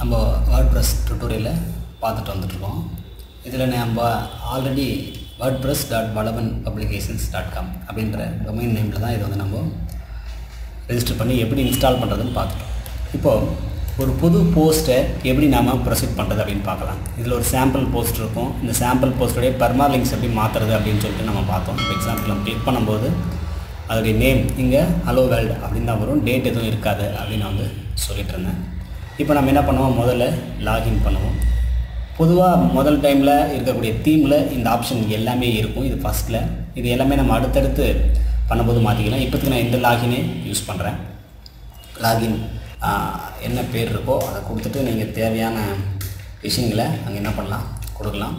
நம்ம word press டுட்டோரியலை பார்த்துட்டு வந்துட்ருக்கோம் இதில் நம்ம already WordPress dot Valavan publications dot com அப்படின்ற டொமைன் நேமில் தான் இதை வந்து நம்ம ரெஜிஸ்டர் பண்ணி எப்படி இன்ஸ்டால் பண்ணுறதுன்னு பார்த்துட்டோம் இப்போது ஒரு புது போஸ்ட்டை எப்படி நாம் ப்ரொசீட் பண்ணுறது அப்படின்னு பார்க்கலாம் இதில் ஒரு சாம்பிள் போஸ்ட் இருக்கும் இந்த சாம்பிள் போஸ்ட்டுடைய பர்மா லிங்க்ஸ் எப்படி மாற்றுறது அப்படின்னு சொல்லிட்டு நம்ம பார்த்தோம் இப்போ எக்ஸாம்பிள் நம்ம கிளிக் பண்ணும்போது அதோடைய நேம் இங்கே ஹலோ வேர்ல்டு அப்படின்னு தான் வரும் டேட் எதுவும் இருக்காது அப்படின்னு நான் வந்து சொல்லிட்டு இருந்தேன் இப்போ நம்ம என்ன பண்ணுவோம் முதல்ல லாகின் பண்ணுவோம் பொதுவாக முதல் டைமில் இருக்கக்கூடிய தீமில் இந்த ஆப்ஷன் எல்லாமே இருக்கும் இது ஃபஸ்ட்டில் இது எல்லாமே நம்ம அடுத்தடுத்து பண்ணும்போது மாற்றிக்கலாம் இப்போத்துக்கு நான் இந்த லாகினே யூஸ் பண்ணுறேன் லாகின் என்ன பேர் இருக்கோ அதை கொடுத்துட்டு நீங்கள் தேவையான விஷயங்களை அங்கே என்ன பண்ணலாம் கொடுக்கலாம்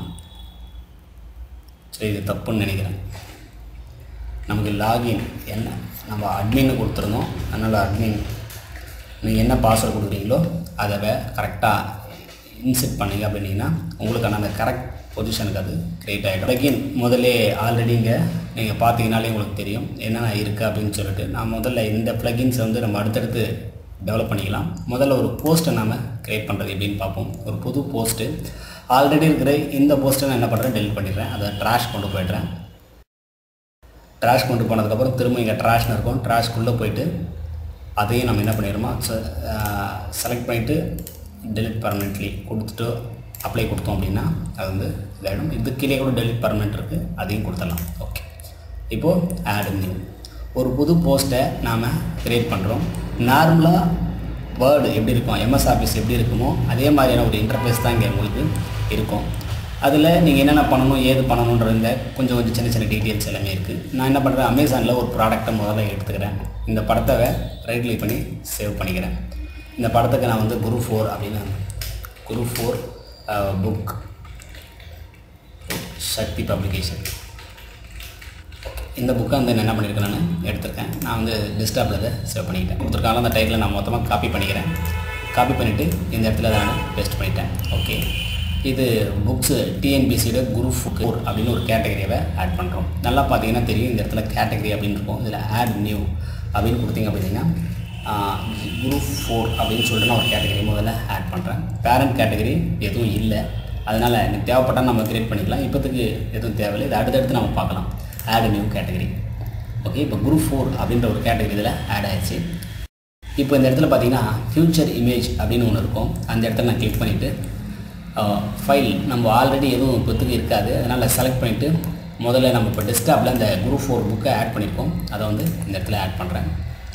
சரி இது தப்புன்னு நினைக்கிறேன் நமக்கு லாகின் என்ன நம்ம அட்மின்னு கொடுத்துருந்தோம் அதனால் அட்மின் நீங்கள் என்ன பாஸ்வேர்டு கொடுக்குறீங்களோ அதை கரெக்டாக இன்செட் பண்ணீங்க அப்படின்னீங்கன்னா உங்களுக்கான அந்த கரெக்ட் பொசிஷனுக்கு அது க்ரியேட் ஆகிடும் ப்ளகின் முதல்ல ஆல்ரெடி இங்கே நீங்கள் பார்த்தீங்கனாலே உங்களுக்கு தெரியும் என்னென்ன இருக்குது அப்படின்னு சொல்லிட்டு நான் முதல்ல இந்த ப்ளகின்ஸை வந்து நம்ம அடுத்தடுத்து டெவலப் பண்ணிக்கலாம் முதல்ல ஒரு போஸ்ட்டை நாம் க்ரியேட் பண்ணுறது எப்படின்னு பார்ப்போம் ஒரு புது போஸ்ட்டு ஆல்ரெடி இருக்கிற இந்த போஸ்ட்டை நான் என்ன பண்ணுறேன் டெலிட் பண்ணிடுறேன் அதை ட்ராஷ் கொண்டு போய்ட்றேன் ட்ராஷ் கொண்டு போனதுக்கப்புறம் திரும்ப இங்கே ட்ராஷ்னு இருக்கும் ட்ராஷ்குள்ளே போயிட்டு அதையும் நம்ம என்ன பண்ணிடுறோமா செலக்ட் பண்ணிவிட்டு டெலிட் பர்மனெண்ட்லி கொடுத்துட்டு அப்ளை கொடுத்தோம் அப்படின்னா அது வந்து இதாகிடும் இது கீழே கூட டெலிட் பர்மனெண்ட் இருக்குது அதையும் கொடுத்துடலாம் ஓகே இப்போது ஆட் நியூ ஒரு புது போஸ்ட்டை நாம் க்ரியேட் பண்ணுறோம் நார்மலாக வேர்டு எப்படி இருக்கும் எம்எஸ் ஆஃபீஸ் எப்படி இருக்குமோ அதே மாதிரியான ஒரு இன்டர்ஃபேஸ் தான் இங்கே உங்களுக்கு இருக்கும் அதில் நீங்கள் என்னென்ன பண்ணணும் ஏது பண்ணணுன்றத கொஞ்சம் கொஞ்சம் சின்ன சின்ன டீட்டெயில்ஸ் எல்லாமே இருக்குது நான் என்ன பண்ணுறேன் அமேசானில் ஒரு ப்ராடக்ட்டை முதல்ல எடுத்துக்கிறேன் இந்த படத்தை ரைட் கிளிக் பண்ணி சேவ் பண்ணிக்கிறேன் இந்த படத்துக்கு நான் வந்து குரு ஃபோர் அப்படின்னு group four book Sakthi publication இந்த புக்கை வந்து என்ன பண்ணியிருக்கேன் நான் எடுத்திருக்கேன் நான் வந்து டெஸ்க்டாப்பில் அதை சேவ் பண்ணிக்கிட்டேன் கொடுத்துருக்காங்க அந்த டைட்டில் நான் மொத்தமாக காப்பி பண்ணிக்கிறேன் காப்பி பண்ணிவிட்டு இந்த இடத்துல நான் பேஸ்ட் பண்ணிட்டேன் ஓகே இது புக்ஸு டிஎன்பிசியோட குரு ஃபோர் அப்படின்னு ஒரு கேட்டகரியை ஆட் பண்ணுறோம் நல்லா பார்த்தீங்கன்னா தெரியும் இந்த இடத்துல கேட்டகரி அப்படின்னு இருக்கும் இதில் ஆட் நியூ அப்படின்னு கொடுத்தீங்க அப்படின்னா குரூப் ஃபோர் அப்படின்னு சொல்லிட்டு நான் ஒரு கேட்டகரி முதல்ல ஆட் பண்ணுறேன் பேரண்ட் கேட்டகரி எதுவும் இல்லை அதனால் எனக்கு தேவைப்பட்டால் நம்ம க்ரியேட் பண்ணிக்கலாம் இப்போத்துக்கு எதுவும் தேவையில்லை இது அடுத்தடுத்து நம்ம பார்க்கலாம் ஆட் நியூ கேட்டகரி ஓகே இப்போ குரூப் ஃபோர் அப்படின்ற ஒரு கேட்டகரி இதில் ஆட் ஆயிடுச்சு இப்போ இந்த இடத்துல பார்த்தீங்கன்னா ஃப்யூச்சர் இமேஜ் அப்படின்னு ஒன்று இருக்கும் அந்த இடத்துல நான் கிளிக் பண்ணிவிட்டு ஃபைல் நம்ம ஆல்ரெடி எதுவும் இப்போத்துக்கு இருக்காது அதனால் செலக்ட் பண்ணிவிட்டு முதல்ல நம்ம இப்போ டெஸ்க்டாப்பில் இந்த குரூப் ஃபோர் புக்கை ஆட் பண்ணியிருக்கோம் அதை வந்து இந்த இடத்துல ஆட் பண்ணுறேன்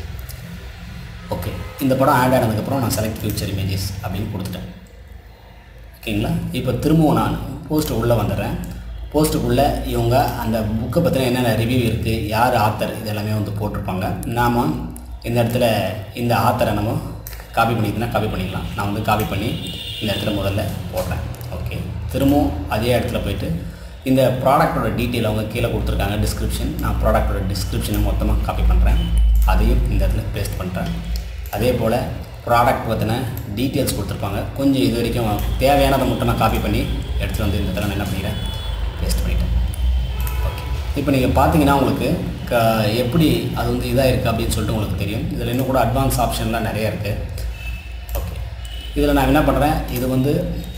ஓகே இந்த படம் ஆட் ஆனதுக்கப்புறம் நான் செலக்ட் ஃபியூச்சர் இமேஜஸ் அப்படின்னு கொடுத்துட்டேன் ஓகேங்களா இப்போ திரும்பவும் நான் போஸ்ட்டு உள்ளே வந்துடுறேன் போஸ்ட்டுக்குள்ளே இவங்க அந்த புக்கை பற்றின என்னென்ன ரிவ்யூ இருக்குது யார் ஆத்தர் இதெல்லாமே வந்து போட்டிருப்பாங்க நாம் இந்த இடத்துல இந்த ஆத்தரை நம்ம காப்பி பண்ணிக்கினா காப்பி பண்ணிக்கலாம் நான் வந்து காப்பி பண்ணி இந்த இடத்துல முதல்ல போடுறேன் ஓகே திரும்பவும் அதே இடத்துல போயிட்டு இந்த ப்ராடக்டோட டீட்டெயில் அவங்க கீழே கொடுத்துருக்காங்க டிஸ்கிரிப்ஷன் நான் ப்ராடக்டோட டிஸ்கிரிப்ஷனை மொத்தமாக காப்பி பண்ணுறேன் அதையும் இந்த இடத்துல பேஸ்ட் பண்ணுறேன் அதே போல் ப்ராடக்ட் பற்றின டீட்டெயில்ஸ் கொடுத்துருப்பாங்க கொஞ்சம் இது வரைக்கும் தேவையானதை மட்டும் நான் காப்பி பண்ணி எடுத்துகிட்டு வந்து இந்த இடத்துல என்ன பண்ணிக்கிறேன் பேஸ்ட் பண்ணிட்டேன் ஓகே இப்போ நீங்கள் பார்த்தீங்கன்னா உங்களுக்கு க எப்படி அது வந்து இதாக இருக்குது அப்படின்னு சொல்லிட்டு உங்களுக்கு தெரியும் இதில் இன்னும் கூட அட்வான்ஸ் ஆப்ஷன்லாம் நிறைய இருக்குது ஓகே இதில் நான் என்ன பண்ணுறேன் இது வந்து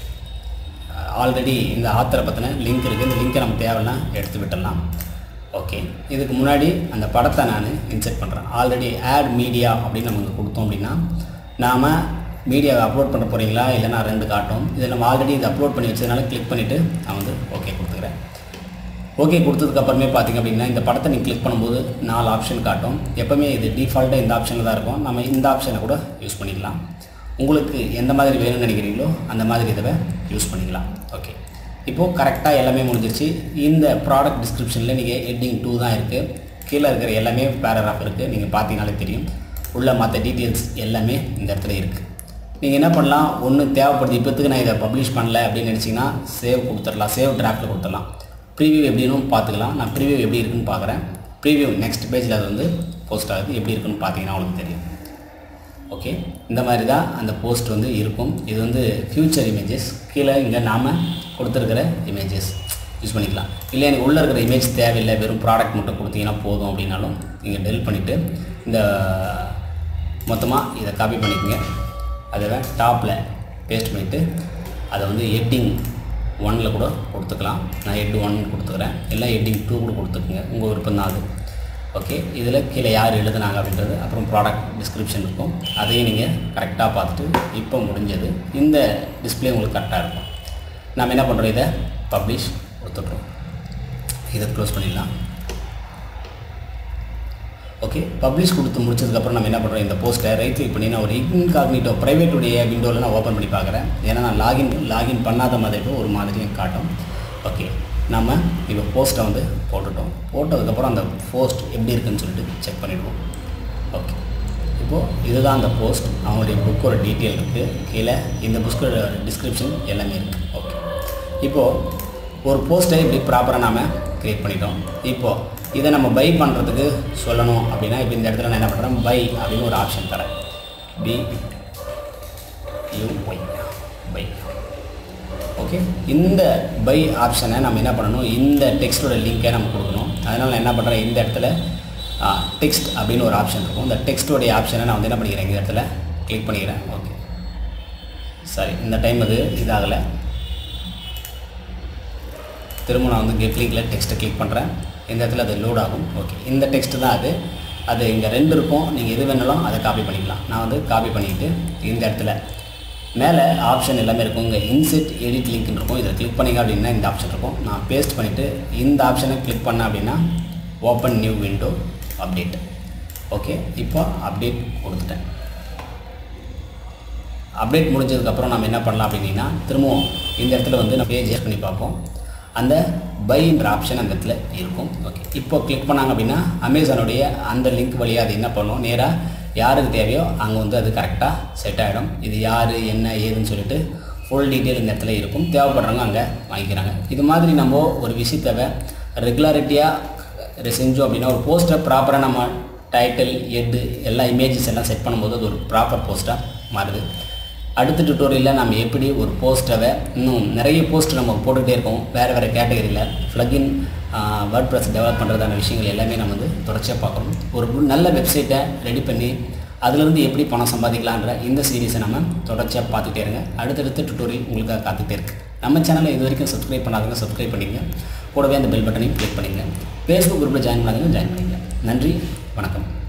ஆல்ரெடி இந்த ஆத்தரை பற்றின லிங்க் இருக்குது இந்த லிங்க்கை நம்ம தேவைன்னா எடுத்து விட்டுடலாம் ஓகே இதுக்கு முன்னாடி அந்த படத்தை நான் இன்செர்ட் பண்ணுறேன் ஆல்ரெடி ஆட் மீடியா அப்படின்னு நமக்கு கொடுத்தோம் அப்படின்னா நாம் மீடியாவை அப்லோட் பண்ண போகிறீங்களா இல்லைனா ரெண்டு காட்டும் இதில் நம்ம ஆல்ரெடி இதை அப்லோட் பண்ணி வச்சதுனால கிளிக் பண்ணிவிட்டு நான் வந்து ஓகே கொடுத்துக்கிறேன் ஓகே கொடுத்ததுக்கப்புறமே பார்த்திங்க அப்படின்னா இந்த படத்தை நீங்கள் கிளிக் பண்ணும்போது நாலு ஆப்ஷன் காட்டும் எப்போவுமே இது டிஃபால்ட்டாக இந்த ஆப்ஷனில் தான் இருக்கும் நம்ம இந்த ஆப்ஷனை கூட யூஸ் பண்ணிக்கலாம் உங்களுக்கு எந்த மாதிரி வேணும்னு நினைக்கிறீங்களோ அந்த மாதிரி இதை யூஸ் பண்ணிக்கலாம் ஓகே இப்போது கரெக்டாக எல்லாமே முடிஞ்சிருச்சு இந்த ப்ராடக்ட் டிஸ்கிரிப்ஷனில் நீங்கள் ஹெட்டிங் டூ தான் இருக்குது கீழே இருக்கிற எல்லாமே பேராகிராஃப் இருக்குது நீங்கள் பார்த்தீங்கனாலே தெரியும் உள்ள மற்ற டீட்டெயில்ஸ் எல்லாமே இந்த இடத்துல இருக்குது நீங்கள் என்ன பண்ணலாம் ஒன்று தேவைப்படுது இப்போத்துக்கு நான் இதை பப்ளிஷ் பண்ணல அப்படின்னு நினச்சிங்கன்னா சேவ் கொடுத்துடலாம் சேவ் டிராஃப்ட்டில் கொடுத்துடலாம் ப்ரீவியூ எப்படின்னு பார்த்துக்கலாம் நான் ப்ரீவியூ எப்படி இருக்குன்னு பார்க்குறேன் ப்ரீவியூ நெக்ஸ்ட் பேஜில் அது வந்து போஸ்ட் ஆகுது எப்படி இருக்குன்னு பார்த்தீங்கன்னா உங்களுக்கு தெரியும் ஓகே இந்த மாதிரி தான் அந்த போஸ்ட் வந்து இருக்கும் இது வந்து ஃப்யூச்சர் இமேஜஸ் கீழே இங்கே நாம் கொடுத்துருக்கிற இமேஜஸ் யூஸ் பண்ணிக்கலாம் இல்லை எனக்கு உள்ளே இருக்கிற இமேஜ் தேவையில்லை வெறும் ப்ராடக்ட் மட்டும் கொடுத்தீங்கன்னா போதும் அப்படின்னாலும் நீங்கள் டெல் பண்ணிவிட்டு இந்த மொத்தமாக இதை காப்பி பண்ணிக்கோங்க அதில் டாப்பில் பேஸ்ட் பண்ணிவிட்டு அதை வந்து ஹெட்டிங் ஒனில் கூட கொடுத்துக்கலாம் நான் ஹெட் ஒன் கொடுத்துக்கிறேன் இல்லை ஹெட்டிங் டூ கூட கொடுத்துக்குங்க உங்கள் விருப்பம் தான் அது ஓகே இதில் கீழே யார் எழுதுனாங்க அப்படின்றது அப்புறம் ப்ராடக்ட் டிஸ்கிரிப்ஷன் இருக்கும் அதையும் நீங்கள் கரெக்டாக பார்த்துட்டு இப்போ முடிஞ்சது இந்த டிஸ்பிளே உங்களுக்கு கரெக்டாக இருக்கும் நம்ம என்ன பண்ணுறோம் இதை பப்ளிஷ் கொடுத்துட்றோம் இதை க்ளோஸ் பண்ணிடலாம் ஓகே பப்ளிஷ் கொடுத்து முடிச்சதுக்கப்புறம் நம்ம என்ன பண்ணுறோம் இந்த போஸ்ட்டை ரைட் கிளிக் பண்ணி நான் ஒரு இன்காக்னிட்டோ ப்ரைவேட்டுடைய விண்டோவில் நான் ஓப்பன் பண்ணி பார்க்குறேன் ஏன்னா நான் லாகின் லாகின் பண்ணாத மாதிரி ஒரு மாதிரியும் காட்டும் ஓகே நம்ம இப்போ போஸ்ட்டை வந்து போட்டுட்டோம் போட்டதுக்கப்புறம் அந்த போஸ்ட் எப்படி இருக்குன்னு சொல்லிட்டு செக் பண்ணிவிடுவோம் ஓகே இப்போது இதுதான் அந்த போஸ்ட் அவங்களுடைய புக்கோட டீட்டெயில் இருக்குது கீழே இந்த புக்கோட டிஸ்கிரிப்ஷன் எல்லாமே இருக்குது ஓகே இப்போது ஒரு போஸ்ட்டை இப்படி ப்ராப்பராக நாம் க்ரியேட் பண்ணிட்டோம் இப்போது இதை நம்ம பை பண்ணுறதுக்கு சொல்லணும் அப்படின்னா இப்போ இந்த இடத்துல நான் என்ன பண்ணுறேன் பை அப்படின்னு ஒரு ஆப்ஷன் தரேன் B U Y buy okay இந்த பை ஆப்ஷனை நம்ம என்ன பண்ணணும் இந்த டெக்ஸ்ட்டோட லிங்கை நம்ம கொடுக்கணும் அதனால் நான் என்ன பண்ணுறேன் இந்த இடத்துல டெக்ஸ்ட் அப்படின்னு ஒரு ஆப்ஷன் இருக்கும் இந்த டெக்ஸ்ட்டோடைய ஆப்ஷனை நான் வந்து என்ன பண்ணிக்கிறேன் இந்த இடத்துல கிளிக் பண்ணிக்கிறேன் ஓகே சரி இந்த டைம் அது இதாகலை திரும்ப நான் வந்து கெட் லிங்கில் டெக்ஸ்ட்டை கிளிக் பண்ணுறேன் இந்த இடத்துல அது லோட் ஆகும் ஓகே இந்த டெக்ஸ்ட் தான் அது அது இங்கே ரெண்டு இருக்கும் நீங்கள் எது வேணாலும் அதை காப்பி பண்ணிக்கலாம் நான் வந்து காப்பி பண்ணிவிட்டு இந்த இடத்துல மேலே ஆப்ஷன் எல்லாமே இருக்கும் இங்கே இன்செட் எடிட் லிங்க்னு இருக்கும் இதில் கிளிக் பண்ணிங்க அப்படின்னா இந்த ஆப்ஷன் இருக்கும் நான் பேஸ்ட் பண்ணிவிட்டு இந்த ஆப்ஷனை கிளிக் பண்ணேன் அப்படின்னா open new window update okay இப்போ அப்டேட் கொடுத்துட்டேன் அப்டேட் முடிஞ்சதுக்கப்புறம் நம்ம என்ன பண்ணலாம் அப்படின்னா திரும்பவும் இந்த இடத்துல வந்து நம்ம பேஜ் பண்ணி பார்ப்போம் அந்த பைன்ற ஆப்ஷன் அந்த இடத்துல இருக்கும் ஓகே இப்போ கிளிக் பண்ணாங்க அப்படின்னா அமேசானுடைய அந்த லிங்க் வழியாக அது என்ன பண்ணும் நேராக யாருக்கு தேவையோ அங்கே வந்து அது கரெக்டாக செட் ஆகிடும் இது யார் என்ன ஏதுன்னு சொல்லிட்டு ஃபுல் டீட்டெயில் இந்த இடத்துல இருக்கும் தேவைப்படுறவங்க அங்கே வாங்கிக்கிறாங்க இது மாதிரி நம்ம ஒரு விஷயத்தை ரெகுலாரிட்டியாக செஞ்சோம் அப்படின்னா ஒரு போஸ்ட்டை ப்ராப்பராக நம்ம டைட்டில் எட்டு எல்லா இமேஜஸ் எல்லாம் செட் பண்ணும்போது அது ஒரு ப்ராப்பர் போஸ்ட்டாக மாறுது அடுத்த டுட்டோரியலில் நம்ம எப்படி ஒரு போஸ்ட்டை இன்னும் நிறைய போஸ்ட் நம்ம போட்டுகிட்டே இருக்கோம் வேறு வேறு கேட்டகரியில் ஃப்ளகின் வேர்ட் ப்ரெஸ் டெவலப் பண்ணுறதான விஷயங்கள் எல்லாமே நம்ம வந்து தொடர்ச்சியாக பார்க்குறோம் ஒரு நல்ல வெப்சைட்டை ரெடி பண்ணி அதுலேருந்து எப்படி பணம் சம்பாதிக்கலான்ற இந்த சீரீஸை நம்ம தொடர்ச்சியாக பார்த்துட்டே இருங்க அடுத்தடுத்த டுட்டோரியல் உங்களுக்காக காத்துட்டே இருக்குது நம்ம சேனலை இது வரைக்கும் சப்ஸ்கிரைப் பண்ணாதவங்க சப்ஸ்கிரைப் பண்ணிங்க கூடவே அந்த பெல் பட்டனையும் கிளிக் பண்ணிங்க ஃபேஸ்புக் குரூப்பில் ஜாயின் பண்ணாதவங்க ஜாயின் பண்ணிங்க நன்றி வணக்கம்